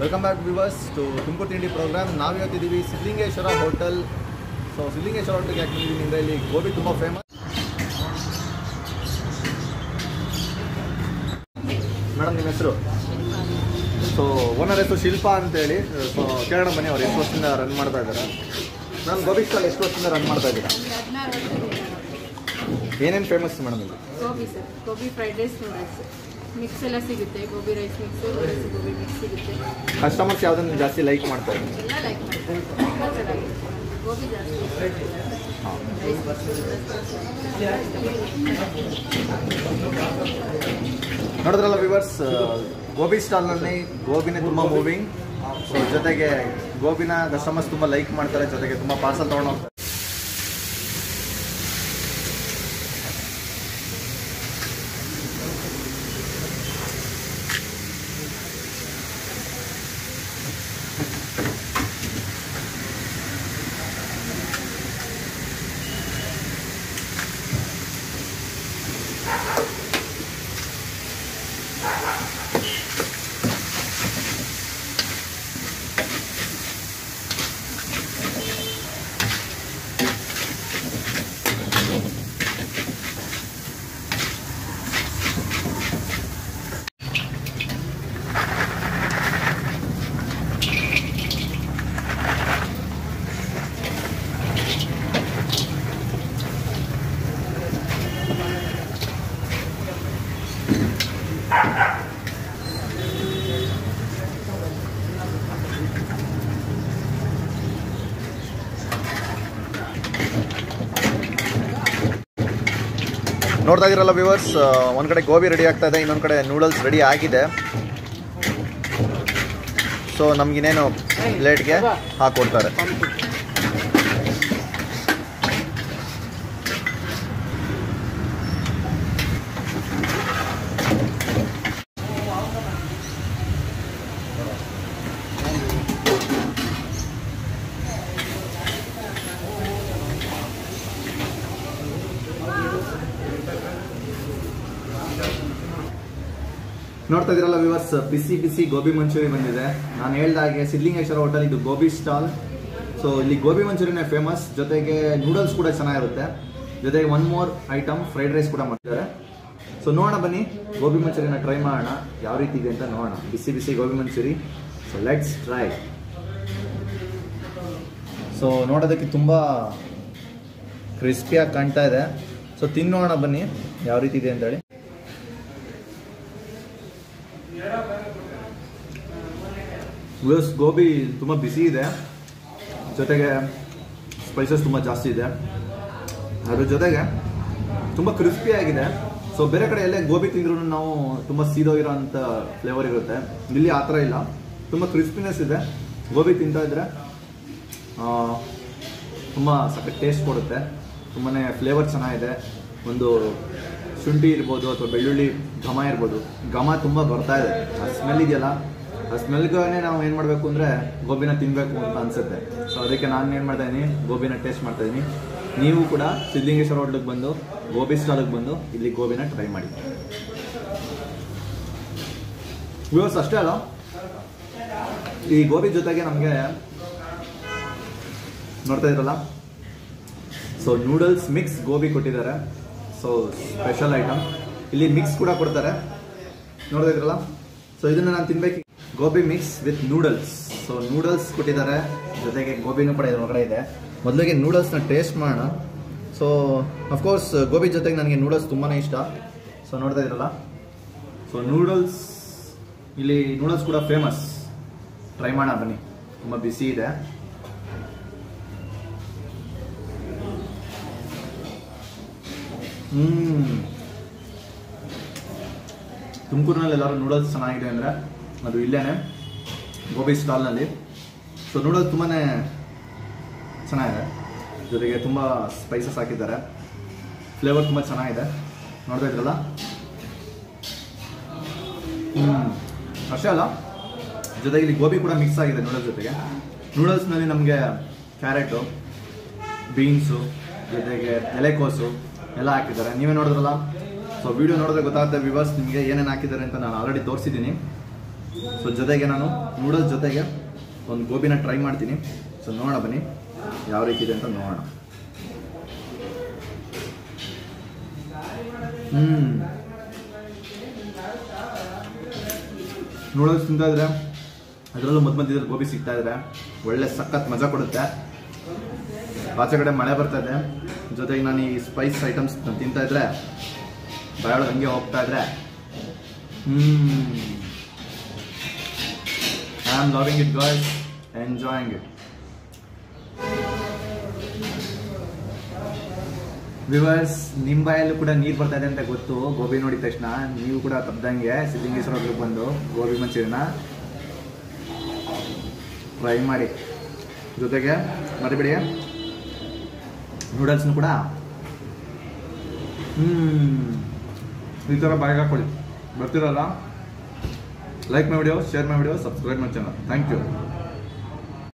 welcome back viewers to Tumakuru ತಿಂಡಿ program ನಾವು ಇವತ್ತಿದ್ದೀವಿ ಸಿದ್ಲಿಂಗೇಶ್ವರ ಹೋಟೆಲ್ ಸೊ ಸಿದ್ಲಿಂಗೇಶ್ವರ ಹೋಟೆಲ್ಗೆ ಯಾಕೆ ಬಂದಿದ್ದೀನಿ ಅಂದರೆ ಇಲ್ಲಿ ಗೋಬಿ ತುಂಬ ಫೇಮಸ್ ಮೇಡಮ್ ನಿಮ್ಮ ಹೆಸರು ಸೊ ಓನರ್ ಹೆಸರು ಶಿಲ್ಪಾ ಅಂತೇಳಿ ಸೊ ಕೇಳೋಣ ಬನ್ನಿ ಅವ್ರು ಎಷ್ಟು ವರ್ಷದಿಂದ ರನ್ ಮಾಡ್ತಾ ಇದ್ದಾರೆ ಮೇಡಮ್ ಗೋಬಿ ಸ್ಟಾಲ್ ಎಷ್ಟು ವರ್ಷದಿಂದ ರನ್ ಮಾಡ್ತಾ ಇದ್ದೀರಾ ಹದಿನಾರು ವರ್ಷ ಏನೇನು ಫೇಮಸ್ ಮೇಡಮ್ ಇಲ್ಲಿ gobi sir gobi fried rice noodles mix ಎಲ್ಲ ಸಿಗುತ್ತೆ gobi rice mix noodles gobi mix ಸಿಗುತ್ತೆ ಕಸ್ಟಮರ್ಸ್ ಯಾವುದನ್ನು ಜಾಸ್ತಿ ಲೈಕ್ ಮಾಡ್ತಾ ಇದ್ದಾರೆ ಎಲ್ಲ ಲೈಕ್ ಮಾಡ್ತಾರೆ ತುಂಬ ಚೆನ್ನಾಗಿರುತ್ತೆ ಗೋಬಿ ಜಾಸ್ತಿ ಹಾಂ ರೈಸ್ ನೋಡಿದ್ರಲ್ಲ ವಿವರ್ಸ್ ಗೋಬಿ ಸ್ಟಾಲ್ನಲ್ಲಿ ಗೋಬಿನೇ ತುಂಬ ಮೂವಿಂಗ್ ಸೊ ಜೊತೆಗೆ ಗೋಬಿನ ಕಸ್ಟಮರ್ಸ್ ತುಂಬ ಲೈಕ್ ಮಾಡ್ತಾರೆ ಜೊತೆಗೆ ತುಂಬ ಪಾರ್ಸಲ್ ತೊಗೊಂಡು ಹೋಗ್ತಾರೆ ನೋಡ್ತಾ ಇದ್ದೀರಲ್ಲ ವಿವರ್ಸ್ ಒಂದು ಕಡೆ ಗೋಬಿ ರೆಡಿ ಆಗ್ತಾ ಇದೆ ಇನ್ನೊಂದು ಕಡೆ ನೂಡಲ್ಸ್ ರೆಡಿ ಆಗಿದೆ ಸೊ ನಮಗಿನ್ನೇನು ಪ್ಲೇಟ್ಗೆ ಹಾಕೊಡ್ತಾರೆ ನೋಡ್ತಾ ಇದ್ದೀರಲ್ಲ ವಿವರ್ಸ್ ಬಿಸಿ ಬಿಸಿ ಗೋಬಿ ಮಂಚೂರಿ ಬಂದಿದೆ ನಾನು ಹೇಳ್ದಾಗೆ ಸಿದ್ಲಿಂಗೇಶ್ವರ ಹೋಟೆಲ್ ಇದು ಗೋಬಿ ಸ್ಟಾಲ್ ಸೊ ಇಲ್ಲಿ ಗೋಬಿ ಮಂಚೂರಿನೇ ಫೇಮಸ್ ಜೊತೆಗೆ ನೂಡಲ್ಸ್ ಕೂಡ ಚೆನ್ನಾಗಿರುತ್ತೆ ಜೊತೆಗೆ one more item fried rice ಕೂಡ ಮಾಡ್ತಾರೆ ಸೊ ನೋಡೋಣ ಬನ್ನಿ ಗೋಬಿ ಮಂಚೂರಿನ ಟ್ರೈ ಮಾಡೋಣ ಯಾವ ರೀತಿ ಇದೆ ಅಂತ ನೋಡೋಣ ಬಿಸಿ ಬಿಸಿ gobi manchuri so let's try so ನೋಡೋದಕ್ಕೆ ತುಂಬ ಕ್ರಿಸ್ಪಿಯಾಗಿ ಕಾಣ್ತಾ ಇದೆ ಸೊ ತಿನ್ನೋಣ ಬನ್ನಿ ಯಾವ ರೀತಿ ಇದೆ ಅಂತೇಳಿ ವಿವರ್ಸ್ ಗೋಬಿ ತುಂಬ ಬಿಸಿ ಇದೆ ಜೊತೆಗೆ ಸ್ಪೈಸಸ್ ತುಂಬ ಜಾಸ್ತಿ ಇದೆ ಅದ್ರ ಜೊತೆಗೆ ತುಂಬ ಕ್ರಿಸ್ಪಿ ಆಗಿದೆ ಸೊ ಬೇರೆ ಕಡೆ ಎಲ್ಲೇ ಗೋಬಿ ತಿಂದ್ರೂ ನಾವು ತುಂಬ ಸೀದೋಗಿರೋ ಅಂಥ ಫ್ಲೇವರ್ ಇರುತ್ತೆ ಇಲ್ಲಿ ಆ ಥರ ಇಲ್ಲ ತುಂಬ ಕ್ರಿಸ್ಪಿನೆಸ್ ಇದೆ ಗೋಬಿ ತಿಂತಾ ಇದ್ರೆ ತುಂಬ ಸಖತ್ ಟೇಸ್ಟ್ ಕೊಡುತ್ತೆ ತುಂಬಾ ಫ್ಲೇವರ್ ಚೆನ್ನಾಗಿದೆ ಒಂದು ಶುಂಠಿ ಇರ್ಬೋದು ಅಥವಾ ಬೆಳ್ಳುಳ್ಳಿ ಘಮ ಇರ್ಬೋದು ಘಮ ತುಂಬ ಬರ್ತಾ ಇದೆ ಆ ಸ್ಮೆಲ್ ಇದೆಯಲ್ಲ ಆ ಸ್ಮೆಲ್ಗೆ ನಾವು ಏನು ಮಾಡಬೇಕು ಅಂದರೆ ಗೋಬಿನ ತಿನ್ನಬೇಕು ಅಂತ ಅನಿಸುತ್ತೆ ಸೊ ಅದಕ್ಕೆ ನಾನು ಏನು ಮಾಡ್ತಾ ಇದ್ದೀನಿ ಗೋಬಿನ ಟೇಸ್ಟ್ ಮಾಡ್ತಾ ಇದ್ದೀನಿ ನೀವು ಕೂಡ ಸಿದ್ಲಿಂಗೇಶ್ವರ ಹೋಟ್ಲಿಗೆ ಬಂದು ಗೋಬಿ ಸ್ಟಾಲಿಗೆ ಬಂದು ಇಲ್ಲಿ ಗೋಬಿನ ಟ್ರೈ ಮಾಡಿ ವ್ಯೂವರ್ಸ್ ಅಷ್ಟೇ ಅಲ್ಲ ಈ ಗೋಬಿ ಜೊತೆಗೆ ನಮಗೆ ನೋಡ್ತಾ ಇದ್ರಲ್ಲ ಸೊ ನೂಡಲ್ಸ್ ಮಿಕ್ಸ್ ಗೋಬಿ ಕೊಟ್ಟಿದ್ದಾರೆ ಸೊ ಸ್ಪೆಷಲ್ ಐಟಮ್ ಇಲ್ಲಿ ಮಿಕ್ಸ್ ಕೂಡ ಕೊಡ್ತಾರೆ ನೋಡ್ತಾ ಇದ್ರಲ್ಲ ಸೊ ಇದನ್ನ ನಾನು ತಿನ್ಬೇಕು gobi mix with noodles so noodles ಕೊಟ್ಟಿದ್ದಾರೆ ಜೊತೆಗೆ ಗೋಬಿನೂ ಕೂಡ ಇದ್ರ ಒಳಗಡೆ ಇದೆ ಮೊದಲಿಗೆ ನೂಡಲ್ಸ್ನ ಟೇಸ್ಟ್ ಮಾಡೋಣ ಸೊ ಅಫ್ಕೋರ್ಸ್ ಗೋಬಿ ಜೊತೆಗೆ ನನಗೆ ನೂಡಲ್ಸ್ ತುಂಬಾ ಇಷ್ಟ ಸೊ ನೋಡ್ತಾ ಇದ್ರಲ್ಲ ಸೊ ನೂಡಲ್ಸ್ ಇಲ್ಲಿ ನೂಡಲ್ಸ್ ಕೂಡ ಫೇಮಸ್ ಟ್ರೈ ಮಾಡೋಣ ಬನ್ನಿ ತುಂಬ ಬಿಸಿ ಇದೆ ಹ್ಮ್ ತುಮಕೂರಿನಲ್ಲಿ ಎಲ್ಲರೂ ನೂಡಲ್ಸ್ ಚೆನ್ನಾಗಿದೆ ಅಂದರೆ ಅದು ಇಲ್ಲೇನೆ ಗೋಬಿ ಸ್ಟಾಲ್ನಲ್ಲಿ ಸೊ ನೂಡಲ್ಸ್ ತುಂಬಾ ಚೆನ್ನಾಗಿದೆ ಜೊತೆಗೆ ತುಂಬ ಸ್ಪೈಸಸ್ ಹಾಕಿದ್ದಾರೆ ಫ್ಲೇವರ್ ತುಂಬ ಚೆನ್ನಾಗಿದೆ ನೋಡ್ತಾ ಇದ್ರಲ್ಲ ಹ್ಞೂ ಅಷ್ಟೇ ಅಲ್ಲ ಜೊತೆಗೆ ಇಲ್ಲಿ ಗೋಬಿ ಕೂಡ ಮಿಕ್ಸ್ ಆಗಿದೆ ನೂಡಲ್ಸ್ ಜೊತೆಗೆ ನೂಡಲ್ಸ್ನಲ್ಲಿ ನಮಗೆ ಕ್ಯಾರೆಟು ಬೀನ್ಸು ಜೊತೆಗೆ ಎಲೆಕೋಸು ಎಲ್ಲ ಹಾಕಿದ್ದಾರೆ ನೀವೇ ನೋಡಿದ್ರಲ್ಲ ಸೊ ವಿಡಿಯೋ ನೋಡಿದ್ರೆ ಗೊತ್ತಾಗುತ್ತೆ ವಿವರ್ಸ್ ನಿಮಗೆ ಏನೇನು ಹಾಕಿದ್ದಾರೆ ಅಂತ ನಾನು ಆಲ್ರೆಡಿ ತೋರಿಸಿದ್ದೀನಿ ಸೊ ಜೊತೆಗೆ ನಾನು ನೂಡಲ್ಸ್ ಜೊತೆಗೆ ಒಂದು ಗೋಬಿನ ಟ್ರೈ ಮಾಡ್ತೀನಿ ಸೊ ನೋಡೋಣ ಬನ್ನಿ ಯಾವ ರೀತಿ ಇದೆ ಅಂತ ನೋಡೋಣ ಹ್ಮ್ ನೂಡಲ್ಸ್ ತಿಂತಾ ಇದ್ರೆ ಅದರಲ್ಲೂ ಮಧ್ಯ ಮಧ್ಯದಲ್ಲಿ ಗೋಬಿ ಸಿಗ್ತಾ ಇದ್ರೆ ಒಳ್ಳೆ ಸಖತ್ ಮಜಾ ಕೊಡುತ್ತೆ ಆಚೆ ಕಡೆ ಮಳೆ ಬರ್ತಾ ಇದೆ ಜೊತೆಗೆ ನಾನು ಈ ಸ್ಪೈಸ್ ಐಟಮ್ಸ್ ತಿಂತಾ ಇದ್ರೆ ಬಾಯೊಳಗೆ ಹಂಗೆ ಹೋಗ್ತಾ ಇದ್ರೆ hmm I am loving it guys enjoying it viewers ನಿಮ್ಮ ಬಾಯಲ್ಲೂ ಕೂಡ ನೀರು ಬರ್ತಾ ಇದೆ ಅಂತ ಗೊತ್ತು ಗೋಬಿ ನೋಡಿದ ತಕ್ಷಣ ನೀವು ಕೂಡ ತಪ್ಪದಂಗೆ ಸಿದ್ಧಲಿಂಗೇಶ್ವರ ಹತ್ರಕ್ಕೆ ಬಂದು ಗೋಬಿ ಮಂಚೂರಿಯನ್ನ ಟ್ರೈ ಮಾಡಿ ಜೊತೆಗೆ ಮರಿಬೇಡಿ ನೂಡಲ್ಸ್ನು ಕೂಡ ಹ್ಮ್ ಈ ಥರ ಬಾಯಿಗೆ ಹಾಕೊಳ್ಳಿ ಬರ್ತಿರಲ್ಲ like my video share my video subscribe my channel thank you